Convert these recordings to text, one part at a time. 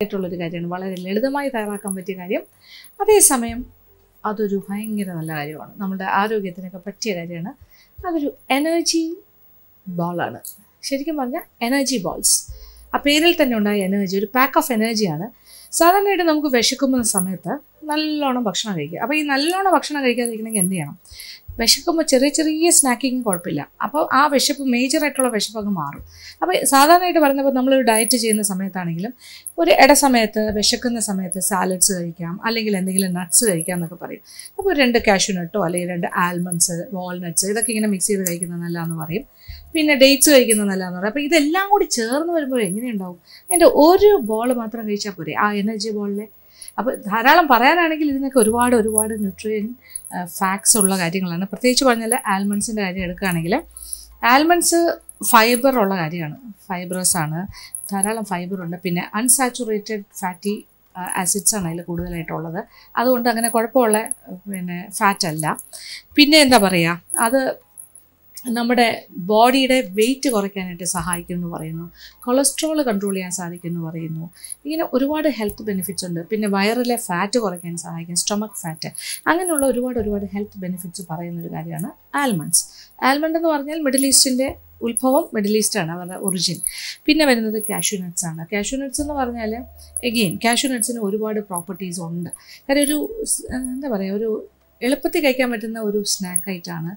ആയിട്ടുള്ളൊരു കാര്യമാണ് വളരെ ലളിതമായി തയ്യാറാക്കാൻ പറ്റിയ കാര്യം അതേസമയം അതൊരു ഭയങ്കര നല്ല കാര്യമാണ് നമ്മുടെ ആരോഗ്യത്തിനൊക്കെ പറ്റിയ കാര്യമാണ് അതൊരു എനർജി ബോളാണ് ശരിക്കും പറഞ്ഞാൽ എനർജി ബോൾസ് ആ പേരിൽ തന്നെ ഉണ്ടായ എനർജി ഒരു പാക്ക് ഓഫ് എനർജിയാണ് സാധാരണയായിട്ട് നമുക്ക് വിശക്കുന്ന സമയത്ത് നല്ലോണം ഭക്ഷണം കഴിക്കുക അപ്പോൾ ഈ നല്ലോണം ഭക്ഷണം കഴിക്കാതിരിക്കണമെങ്കിൽ എന്ത് ചെയ്യണം വിശക്കുമ്പോൾ ചെറിയ ചെറിയ സ്നാക്കിങ് കുഴപ്പമില്ല അപ്പോൾ ആ വിശപ്പ് മേജറായിട്ടുള്ള വിശപ്പ് അങ്ങ് മാറും അപ്പോൾ സാധാരണയായിട്ട് പറയുന്നപ്പോൾ നമ്മളൊരു ഡയറ്റ് ചെയ്യുന്ന സമയത്താണെങ്കിലും ഒരു ഇട സമയത്ത് വിശക്കുന്ന സമയത്ത് സാലഡ്സ് കഴിക്കാം അല്ലെങ്കിൽ എന്തെങ്കിലും നട്ട്സ് കഴിക്കാം എന്നൊക്കെ പറയും അപ്പോൾ രണ്ട് കാഷ്യൂ നട്ടോ അല്ലെങ്കിൽ രണ്ട് ആൽമണ്ട്സ് വാൾനട്ട്സ് ഇതൊക്കെ ഇങ്ങനെ മിക്സ് ചെയ്ത് കഴിക്കുന്നത് നല്ലതാണെന്ന് പറയും പിന്നെ ഡേറ്റ്സ് കഴിക്കുന്നത് നല്ലതാണെന്ന് പറയും അപ്പോൾ ഇതെല്ലാം കൂടി ചേർന്ന് വരുമ്പോൾ എങ്ങനെയുണ്ടാവും അതിൻ്റെ ഒരു ബോൾ മാത്രം കഴിച്ചാൽ പോരെ ആ എനർജി ബോളിലെ അപ്പോൾ ധാരാളം പറയാനാണെങ്കിൽ ഇതിനൊക്കെ ഒരുപാട് ഒരുപാട് ന്യൂട്രിയൻ ഫാക്ട്സ് ഉള്ള കാര്യങ്ങളാണ് പ്രത്യേകിച്ച് പറഞ്ഞാൽ ആൽമണ്ട്സിൻ്റെ കാര്യം എടുക്കുകയാണെങ്കിൽ ആൽമണ്ട്സ് ഫൈബർ ഉള്ള കാര്യമാണ് ഫൈബ്രസ് ആണ് ധാരാളം ഫൈബർ ഉണ്ട് പിന്നെ അൺസാച്ചുറേറ്റഡ് ഫാറ്റി ആസിഡ്സ് ആണ് അതിൽ കൂടുതലായിട്ടുള്ളത് അതുകൊണ്ട് അങ്ങനെ കുഴപ്പമുള്ള പിന്നെ ഫാറ്റ് അല്ല പിന്നെ എന്താ പറയുക അത് നമ്മുടെ ബോഡിയുടെ വെയിറ്റ് കുറയ്ക്കാനായിട്ട് സഹായിക്കും എന്ന് പറയുന്നു കൊളസ്ട്രോൾ കൺട്രോൾ ചെയ്യാൻ സാധിക്കും എന്ന് പറയുന്നു ഇങ്ങനെ ഒരുപാട് ഹെൽത്ത് ബെനിഫിറ്റ്സ് ഉണ്ട് പിന്നെ വയറിലെ ഫാറ്റ് കുറയ്ക്കാൻ സഹായിക്കും സ്റ്റൊമക്ക് ഫാറ്റ് അങ്ങനെയുള്ള ഒരുപാട് ഒരുപാട് ഹെൽത്ത് ബെനിഫിറ്റ്സ് പറയുന്ന ഒരു കാര്യമാണ് ആൽമണ്ട്സ് ആൽമണ്ട് എന്ന് പറഞ്ഞാൽ മിഡിൽ ഈസ്റ്റിൻ്റെ ഉത്ഭവം മിഡിൽ ഈസ്റ്റാണ് അവരുടെ ഒറിജിൻ പിന്നെ വരുന്നത് കാഷ്യൂ നട്ട്സ് ആണ് കാഷ്യൂ നട്ട്സ് എന്ന് പറഞ്ഞാൽ എഗെയിൻ കാഷ്യൂ നട്ട്സിന് ഒരുപാട് പ്രോപ്പർട്ടീസ് ഉണ്ട് കാര്യം ഒരു സ്- എന്താ പറയുക ഒരു എളുപ്പത്തിൽ കഴിക്കാൻ പറ്റുന്ന ഒരു സ്നാക്ക് ആയിട്ടാണ്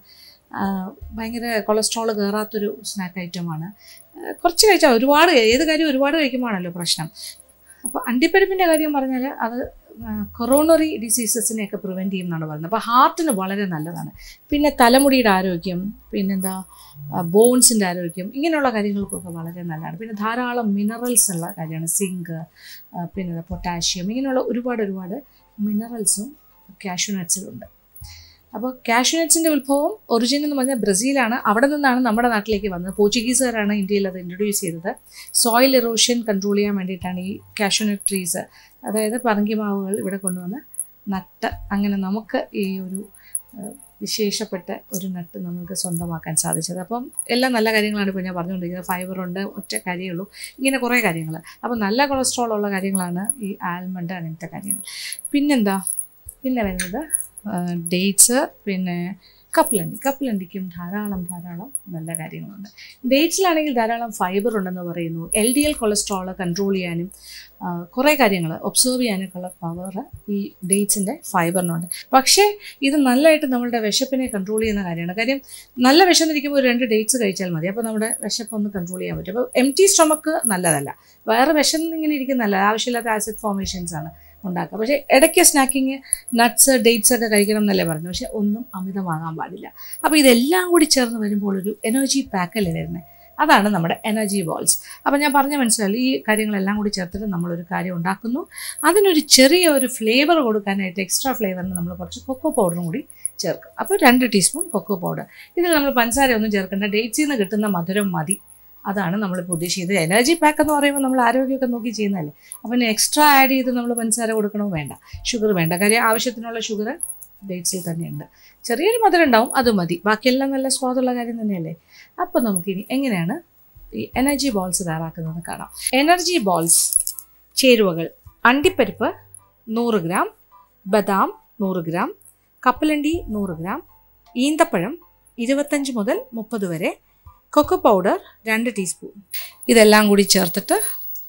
ഭയങ്കര കൊളസ്ട്രോൾ കയറാത്തൊരു സ്നാക്ക് ഐറ്റമാണ് കുറച്ച് കഴിച്ചാൽ ഒരുപാട് ഏത് കാര്യം ഒരുപാട് കഴിക്കുമ്പോഴാണല്ലോ പ്രശ്നം അപ്പോൾ അണ്ടിപ്പരിപ്പിൻ്റെ കാര്യം പറഞ്ഞാൽ അത് കൊറോണറി ഡിസീസസിനെയൊക്കെ പ്രിവെൻറ്റ് ചെയ്യും എന്നാണ് പറയുന്നത് അപ്പോൾ ഹാർട്ടിന് വളരെ നല്ലതാണ് പിന്നെ തലമുടിയുടെ ആരോഗ്യം പിന്നെന്താ ബോൺസിൻ്റെ ആരോഗ്യം ഇങ്ങനെയുള്ള കാര്യങ്ങൾക്കൊക്കെ വളരെ നല്ലതാണ് പിന്നെ ധാരാളം മിനറൽസ് ഉള്ള കാര്യമാണ് സിങ്ക് പിന്നെ പൊട്ടാഷ്യം ഇങ്ങനെയുള്ള ഒരുപാട് ഒരുപാട് മിനറൽസും കാഷ്യൂ നട്ട്സിലുണ്ട് അപ്പോൾ കാഷ്യൂ നട്ട്സിൻ്റെ ഉത്ഭവം ഒറിജിൻ എന്ന് പറഞ്ഞാൽ ബ്രസീലാണ് അവിടെ നിന്നാണ് നമ്മുടെ നാട്ടിലേക്ക് വന്നത് പോർച്ചുഗീസുകാരാണ് ഇന്ത്യയിൽ അത് ഇൻട്രൊഡ്യൂസ് ചെയ്തത് സോയിൽ ഇറോഷൻ കൺട്രോൾ ചെയ്യാൻ വേണ്ടിയിട്ടാണ് ഈ കാഷ്യൂ നട്ട് ട്രീസ് അതായത് പറങ്കിമാവുകൾ ഇവിടെ കൊണ്ടുവന്ന് നട്ട് അങ്ങനെ നമുക്ക് ഈ ഒരു ഏഹ്, വിശേഷപ്പെട്ട ഒരു നട്ട് നമുക്ക് സ്വന്തമാക്കാൻ സാധിച്ചത് അപ്പം എല്ലാം നല്ല കാര്യങ്ങളാണ് ഇപ്പോൾ ഞാൻ പറഞ്ഞുകൊണ്ടിരിക്കുന്നത് ഫൈബർ ഉണ്ട് ഒറ്റ കാര്യമുള്ളൂ ഇങ്ങനെ കുറേ കാര്യങ്ങൾ അപ്പം നല്ല കൊളസ്ട്രോൾ ഉള്ള കാര്യങ്ങളാണ് ഈ ആൽമണ്ട് അങ്ങനത്തെ കാര്യങ്ങൾ പിന്നെന്താ പിന്നെ വരുന്നത് ഡേറ്റ്സ് പിന്നെ കപ്പലണ്ടി കപ്പലണ്ടിക്കും ധാരാളം ധാരാളം നല്ല കാര്യങ്ങളുണ്ട് ഡേറ്റ്സിലാണെങ്കിൽ ധാരാളം ഫൈബർ ഉണ്ടെന്ന് പറയുന്നു L D L cholesterol control ചെയ്യാനും ആ, കുറേ കാര്യങ്ങൾ ഒബ്സർവ് ചെയ്യാനൊക്കെയുള്ള പവർ ഈ ഡേറ്റ്സിൻ്റെ ഫൈബറിനുണ്ട് പക്ഷേ ഇത് നല്ലതായിട്ട് നമ്മളുടെ വിശപ്പിനെ കൺട്രോൾ ചെയ്യുന്ന കാര്യമാണ് കാര്യം നല്ല വിശന്നിരിക്കുമ്പോൾ ഒരു രണ്ട് ഡേറ്റ്സ് കഴിച്ചാൽ മതി അപ്പോൾ നമ്മുടെ വിശപ്പ് ഒന്ന് കൺട്രോൾ ചെയ്യാൻ പറ്റും അപ്പോൾ എം ടി സ്റ്റൊമക്ക് നല്ലതല്ല വേറെ വിശന്നിങ്ങനെ ഇരിക്കുന്നല്ല ആവശ്യമില്ലാത്ത ആസിഡ് ഫോർമേഷൻസ് ആണ് ഉണ്ടാക്കുക പക്ഷേ ഇടയ്ക്ക് സ്നാക്കിങ് നട്ട്സ് ഡേറ്റ്സ് ഒക്കെ കഴിക്കണം എന്നല്ലേ പറഞ്ഞു പക്ഷേ ഒന്നും അമിതമാകാൻ പാടില്ല അപ്പോൾ ഇതെല്ലാം കൂടി ചേർന്ന് വരുമ്പോൾ ഒരു എനർജി പാക്കല്ലേ വരുന്നത് അതാണ് നമ്മുടെ എനർജി ബോൾസ് അപ്പോൾ ഞാൻ പറഞ്ഞ മനസ്സിലായി ഈ കാര്യങ്ങളെല്ലാം കൂടി ചേർത്തിട്ട് നമ്മളൊരു കാര്യം ഉണ്ടാക്കുന്നു അതിനൊരു ചെറിയ ഒരു ഫ്ലേവർ കൊടുക്കാനായിട്ട് എക്സ്ട്രാ ഫ്ലേവറിന് നമ്മൾ കുറച്ച് കൊക്കോ പൗഡറും കൂടി ചേർക്കും അപ്പോൾ രണ്ട് ടീസ്പൂൺ കൊക്കോ പൗഡർ ഇതിൽ നമ്മൾ പഞ്ചസാര ഒന്നും ചേർക്കേണ്ട ഡേറ്റ്സിൽ നിന്ന് കിട്ടുന്ന മധുരം മതി അതാണ് നമ്മളിപ്പോൾ ഉദ്ദേശിച്ചത് എനർജി പാക്ക് എന്ന് പറയുമ്പോൾ നമ്മൾ ആരോഗ്യമൊക്കെ നോക്കി ചെയ്യുന്നതല്ലേ അപ്പം എക്സ്ട്രാ ആഡ് ചെയ്ത് നമ്മൾ പഞ്ചസാര കൊടുക്കണോ വേണ്ട ഷുഗർ വേണ്ട കാര്യം ആവശ്യത്തിനുള്ള ഷുഗർ ഡേറ്റ്സിൽ തന്നെയുണ്ട് ചെറിയൊരു മധുരം ഉണ്ടാവും അത് മതി ബാക്കിയെല്ലാം നല്ല സ്വാദുള്ള കാര്യം തന്നെയല്ലേ അപ്പോൾ നമുക്കിനി എങ്ങനെയാണ് ഈ എനർജി ബോൾസ് തയ്യാറാക്കുന്നത് കാണാം എനർജി ബോൾസ് ചേരുവകൾ അണ്ടിപ്പരിപ്പ് നൂറ് ഗ്രാം ബദാം നൂറ് ഗ്രാം കപ്പലണ്ടി നൂറ് ഗ്രാം ഈന്തപ്പഴം ഇരുപത്തഞ്ച് മുതൽ മുപ്പത് വരെ കൊക്കോ പൗഡർ രണ്ട് ടീസ്പൂൺ ഇതെല്ലാം കൂടി ചേർത്തിട്ട്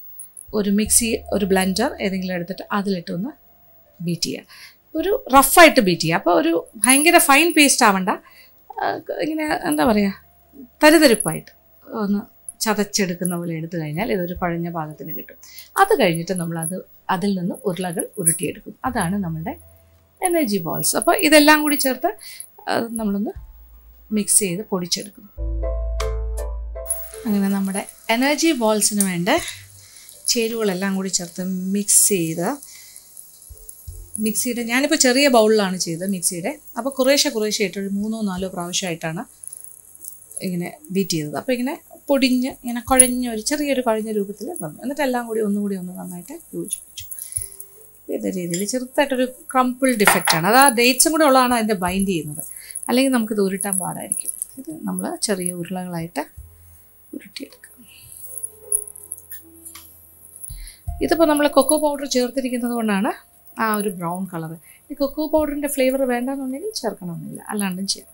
ഒരു മിക്സി ഒരു ബ്ലെൻഡർ ഏതെങ്കിലും എടുത്തിട്ട് അതിലിട്ടൊന്ന് ബീറ്റ് ചെയ്യുക ഒരു റഫായിട്ട് ബീറ്റ് ചെയ്യുക അപ്പോൾ ഒരു ഭയങ്കര ഫൈൻ പേസ്റ്റ് ആവണ്ട ആ, ഇങ്ങനെ എന്താ പറയുക തരിതരിപ്പായിട്ട് ഒന്ന് ചതച്ചെടുക്കുന്ന പോലെ എടുത്തു കഴിഞ്ഞാൽ ഇതൊരു കുഴഞ്ഞ പാകത്തിന് കിട്ടും അത് കഴിഞ്ഞിട്ട് നമ്മളത് അതിൽ നിന്ന് ഉരുളകൾ ഉരുട്ടിയെടുക്കും അതാണ് നമ്മളുടെ എനർജി ബോൾസ് അപ്പോൾ ഇതെല്ലാം കൂടി ചേർത്ത് ആ, നമ്മളൊന്ന് മിക്സ് ചെയ്ത് പൊടിച്ചെടുക്കും അങ്ങനെ നമ്മുടെ എനർജി ബോൾസിന് വേണ്ട ചേരുവകളെല്ലാം കൂടി ചേർത്ത് മിക്സ് ചെയ്ത് മിക്സിയുടെ ഞാനിപ്പോൾ ചെറിയ ബൗളിലാണ് ചെയ്തത് മിക്സിയുടെ അപ്പോൾ കുറേശ്ശെ കുറേശ്ശെ ആയിട്ട് ഒരു മൂന്നോ നാലോ പ്രാവശ്യമായിട്ടാണ് ഇങ്ങനെ ബീറ്റ് ചെയ്തത് അപ്പോൾ ഇങ്ങനെ പൊടിഞ്ഞ് ഇങ്ങനെ കുഴഞ്ഞ ഒരു ചെറിയൊരു കുഴഞ്ഞ രൂപത്തിൽ വന്നു എന്നിട്ട് എല്ലാം കൂടി ഒന്നുകൂടി ഒന്ന് നന്നായിട്ട് യോജിപ്പിച്ചു ഇതേ രീതിയിൽ ചെറുതായിട്ടൊരു ക്രംപിൾ ഡിഫക്റ്റാണ് അത് ആ ഡേറ്റ്സും കൂടെ ഉള്ളതാണ് അതിൻ്റെ ബൈൻഡ് ചെയ്യുന്നത് അല്ലെങ്കിൽ നമുക്കിത് ഉരുട്ടാൻ പാടായിരിക്കും ഇത് നമ്മൾ ചെറിയ ഉരുളകളായിട്ട് ഉരുട്ടിയെടുക്കുക ഇതിപ്പോൾ നമ്മൾ കൊക്കോ പൗഡർ ചേർത്തിരിക്കുന്നത് കൊണ്ടാണ് ആ ഒരു ബ്രൗൺ കളർ ഈ കൊക്കോ പൗഡറിൻ്റെ ഫ്ലേവർ വേണ്ടെന്നുണ്ടെങ്കിൽ ചേർക്കണമെന്നില്ല അല്ലാണ്ടും ചെയ്യാം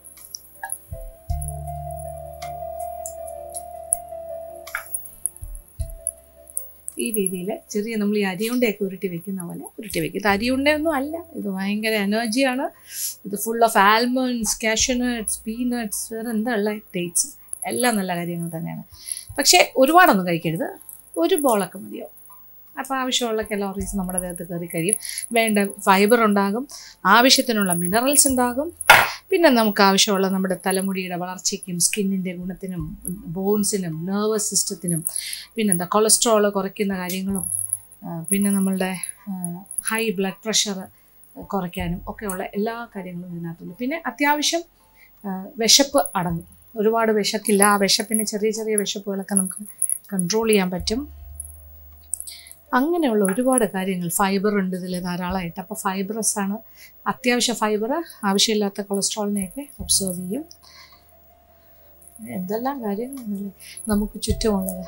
ഈ രീതിയിൽ ചെറിയ നമ്മൾ ഈ അരിയുണ്ടയൊക്കെ ഉരുട്ടി വെക്കുന്ന പോലെ ഉരുട്ടി വെക്കും ഇത് അരിയുണ്ടയൊന്നും അല്ല ഇത് ഭയങ്കര എനർജിയാണ് ഇത് full of almonds cashew nuts peanuts വേറെ എന്താ ഉള്ള ഡേറ്റ്സ് എല്ലാം നല്ല കാര്യങ്ങൾ തന്നെയാണ് പക്ഷേ ഒരുപാടൊന്നും കഴിക്കരുത് ഒരു ബോളൊക്കെ മതിയാവും അപ്പോൾ ആവശ്യമുള്ള കലോറീസ് നമ്മുടെ ദേഹത്ത് കയറി കഴിയും വേണ്ട ഫൈബർ ഉണ്ടാകും ആവശ്യത്തിനുള്ള മിനറൽസ് ഉണ്ടാകും പിന്നെ നമുക്ക് ആവശ്യമുള്ള നമ്മുടെ തലമുടിയുടെ വളർച്ചയ്ക്കും സ്കിന്നിൻ്റെ ഗുണത്തിനും ബോൺസിനും നെർവസ് സിസ്റ്റത്തിനും പിന്നെന്താ കൊളസ്ട്രോൾ കുറയ്ക്കുന്ന കാര്യങ്ങളും ആ, പിന്നെ നമ്മളുടെ ഹൈ ബ്ലഡ് പ്രഷർ കുറയ്ക്കാനും ഒക്കെയുള്ള എല്ലാ കാര്യങ്ങളും ഇതിനകത്തുണ്ട് പിന്നെ അത്യാവശ്യം ആ, വിശപ്പ് അടങ്ങും ഒരുപാട് വിശക്കില്ല ആ വിശപ്പിന് ചെറിയ ചെറിയ വിശപ്പുകളൊക്കെ നമുക്ക് കൺട്രോൾ ചെയ്യാൻ പറ്റും അങ്ങനെയുള്ള ഒരുപാട് കാര്യങ്ങൾ ഫൈബർ ഉണ്ട് ഇതിൽ ധാരാളമായിട്ട് അപ്പോൾ ഫൈബറസ് ആണ് അത്യാവശ്യം ഫൈബർ ആവശ്യമില്ലാത്ത കൊളസ്ട്രോളിനെയൊക്കെ ഒബ്സർവ് ചെയ്യും എന്തെല്ലാം കാര്യങ്ങളാണല്ലേ നമുക്ക് ചുറ്റുമുള്ളത്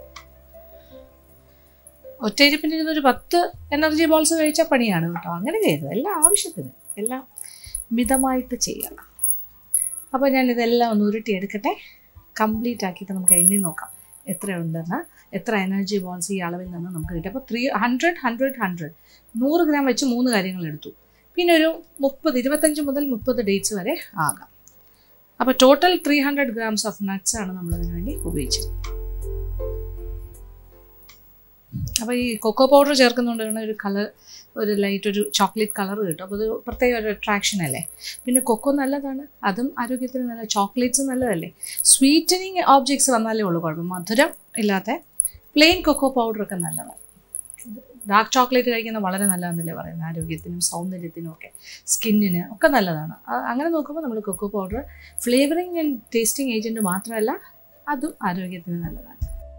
ഒറ്റയിരിപ്പിന് ഇരുന്നൊരു പത്ത് എനർജി ബോൾസ് കഴിച്ചാൽ പണിയാണ് കേട്ടോ അങ്ങനെ ചെയ്തത് എല്ലാം ആവശ്യത്തിന് എല്ലാം മിതമായിട്ട് ചെയ്യണം അപ്പോൾ ഞാൻ ഇതെല്ലാം ഒന്ന് ഉരുട്ടിയെടുക്കട്ടെ കംപ്ലീറ്റ് ആക്കിയിട്ട് നമുക്ക് എണ്ണി നോക്കാം എത്രയുണ്ടെന്ന് എത്ര എനർജി ബോൾസ് ഈ അളവിൽ നിന്ന് നമുക്ക് കിട്ടും അപ്പോൾ ത്രീ ഹൺഡ്രഡ് ഹൺഡ്രഡ് ഹൺഡ്രഡ് നൂറ് ഗ്രാം വെച്ച് മൂന്ന് കാര്യങ്ങൾ എടുത്തു പിന്നെ ഒരു മുപ്പത് ഇരുപത്തഞ്ച് മുതൽ മുപ്പത് ഡേറ്റ്സ് വരെ ആകാം അപ്പോൾ total three hundred grams of nuts ആണ് നമ്മൾ അതിന് വേണ്ടി ഉപയോഗിച്ചത് അപ്പോൾ ഈ കൊക്കോ പൗഡർ ചേർക്കുന്നതുകൊണ്ട് തന്നെ ഒരു കളർ ഒരു ലൈറ്റ് ഒരു ചോക്ലേറ്റ് കളർ കിട്ടും അപ്പോൾ അത് പ്രത്യേക ഒരു അട്രാക്ഷൻ അല്ലേ പിന്നെ കൊക്കോ നല്ലതാണ് അതും ആരോഗ്യത്തിന് നല്ല ചോക്ലേറ്റ്സ് നല്ലതല്ലേ സ്വീറ്റനിങ് ഓബ്ജക്ട്സ് വന്നാലേ ഉള്ളൂ കുഴപ്പം മധുരം ഇല്ലാത്ത പ്ലെയിൻ കൊക്കോ പൗഡറൊക്കെ നല്ലതാണ് ഡാർക്ക് ചോക്ലേറ്റ് കഴിക്കുന്നത് വളരെ നല്ലതെന്നല്ലേ പറയുന്നത് ആരോഗ്യത്തിനും സൗന്ദര്യത്തിനും ഒക്കെ സ്കിന്നിന് ഒക്കെ നല്ലതാണ് ആ- അങ്ങനെ നോക്കുമ്പോൾ നമ്മൾ cocoa powder flavouring and tasting agent മാത്രമല്ല അതും ആരോഗ്യത്തിന് നല്ലതാണ്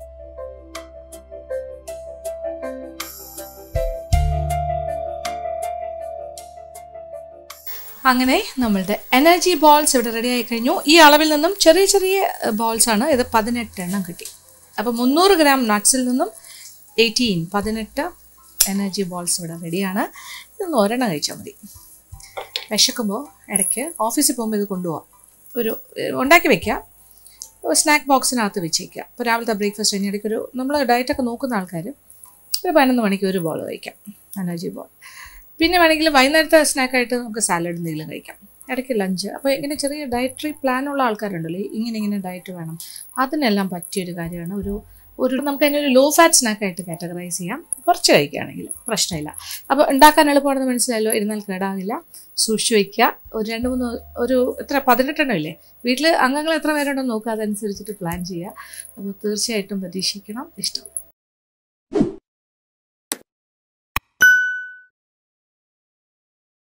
അങ്ങനെ നമ്മളുടെ എനർജി ബോൾസ് ഇവിടെ റെഡി ആയി കഴിഞ്ഞു ഈ അളവിൽ നിന്നും ചെറിയ ചെറിയ ബോൾസ് ആണ് ഇത് പതിനെട്ട് എണ്ണം കിട്ടി അപ്പോൾ മുന്നൂറ് ഗ്രാം നട്ട്സിൽ നിന്നും എയ്റ്റീൻ പതിനെട്ട് എനർജി ബോൾസ് ഇവിടെ റെഡിയാണ് ഇതൊന്ന് ഒരെണ്ണം കഴിച്ചാൽ മതി വിശക്കുമ്പോൾ ഇടയ്ക്ക് ഓഫീസിൽ പോകുമ്പോൾ ഇത് കൊണ്ടുപോകാം ഒരു ഏഹ്, ഉണ്ടാക്കി വെക്കുക സ്നാക്ക് ബോക്സിനകത്ത് വെച്ചേക്കുക ഇപ്പോൾ രാവിലത്തെ ബ്രേക്ക്ഫാസ്റ്റ് കഴിഞ്ഞ ഇടയ്ക്ക് ഒരു നമ്മൾ ഡയറ്റൊക്കെ നോക്കുന്ന ആൾക്കാർ ഒരു പതിനൊന്ന് മണിക്ക് ഒരു ബോൾ കഴിക്കാം എനർജി ബോൾ പിന്നെ വേണമെങ്കിൽ വൈകുന്നേരത്തെ സ്നാക്കായിട്ട് നമുക്ക് സാലഡ് എന്തെങ്കിലും കഴിക്കാം ഇടയ്ക്ക് ലഞ്ച് അപ്പോൾ ഇങ്ങനെ ചെറിയ ഡയറ്ററി പ്ലാൻ ഉള്ള ആൾക്കാരുണ്ടല്ലോ ഈ ഇങ്ങനെ ഇങ്ങനെ ഡയറ്റ് വേണം അതിനെല്ലാം പറ്റിയൊരു കാര്യമാണ് ഒരു ഒരു നമുക്ക് അതിനൊരു ലോ ഫാറ്റ് സ്നാക്കായിട്ട് കാറ്റഗറൈസ് ചെയ്യാം കുറച്ച് കഴിക്കുകയാണെങ്കിൽ പ്രശ്നമില്ല അപ്പോൾ ഉണ്ടാക്കാൻ എളുപ്പമാണെന്ന് മനസ്സിലായല്ലോ ഇരുന്നാൽ കേടാവില്ല സൂക്ഷിച്ചു വയ്ക്കുക ഒരു രണ്ട് മൂന്ന് ഒരു എത്ര പതിനെട്ടെണ്ണം ഇല്ലേ വീട്ടിൽ അംഗങ്ങൾ എത്ര പേരുണ്ടെന്ന് നോക്കുക അതനുസരിച്ചിട്ട് പ്ലാൻ ചെയ്യുക അപ്പോൾ തീർച്ചയായിട്ടും പ്രതീക്ഷിക്കണം ഇഷ്ടം